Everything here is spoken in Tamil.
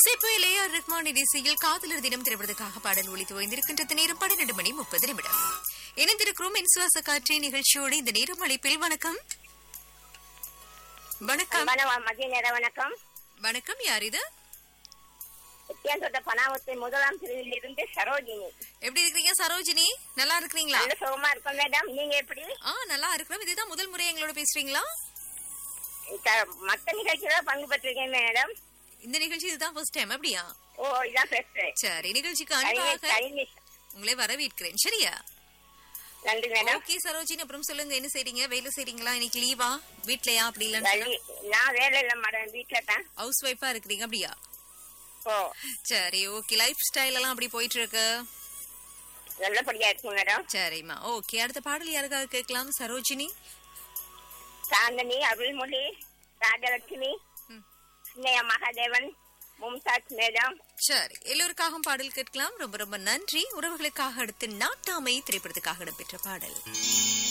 இசைப்பு ஏஆர் ரஹ்மான் இசையில் காதலர் தினம் திரைப்படத்துக்காக பாடல் ஒளித்து ஓய்ந்திருக்கின்றது நேரம் பன்னிரண்டு மணி முப்பது நிமிடம் இணைந்திருக்கிறோம் இன்சுவாச காற்றை நிகழ்ச்சியோடு இந்த நேரம் அழைப்பில் வணக்கம் வணக்கம் வணக்கம் மதிய நேர வணக்கம் வணக்கம் யார் இது வித்தியாசத்த பனாவத்தை முதலாம் பிரிவில் இருந்து சரோஜினி எப்படி இருக்கிறீங்க சரோஜினி நல்லா இருக்கிறீங்களா நல்ல சுகமா இருக்கும் மேடம் நீங்க எப்படி ஆ நல்லா இருக்கிறோம் இதுதான் முதல் முறை எங்களோட பேசுறீங்களா த- மத்த நிகழ்ச்சியில பங்கு பெற்றிருக்கேன் மேடம் இந்த நிகழ்ச்சி இதுதான் ஃபர்ஸ்ட் டைம் அப்படியா ஓ இதான் பேசுறேன் சரி நிகழ்ச்சிக்கு கை- அன்பாக கை- உங்களை வரவேற்கிறேன் சரியா நன்றி மேடம் ஓகே சரோஜினி அப்புறம் சொல்லுங்க என்ன செய்றீங்க வேலை செய்றீங்களா இன்னைக்கு லீவா வீட்லயா அப்படி இல்லன்னு வள்ளி, நான் வேலை இல்ல மேடம் வீட்டுல தான் ஹவுஸ் ஒய்ஃபா இருக்கிறீங்க அப்படியா ஓ சரி ஓகே லைஃப் ஸ்டைல் எல்லாம் அப்படி போயிட்டு இருக்கு நல்லபடியா இருக்கும் மேடம் சரிம்மா ஓகே அடுத்த பாடல் யாருக்காக கேட்கலாம் சரோஜினி சாந்தனி அருள்மொழி ராஜலட்சுமி ம். சின்னையா மகாதேவன் மும்தாஜ் மேடம் சரி எல்லோருக்காகவும் பாடல் கேட்கலாம் ரொம்ப ரொம்ப நன்றி உறவுகளுக்காக அடுத்து நாட்டாமை திரைப்படத்துக்காக இடம்பெற்ற பாடல்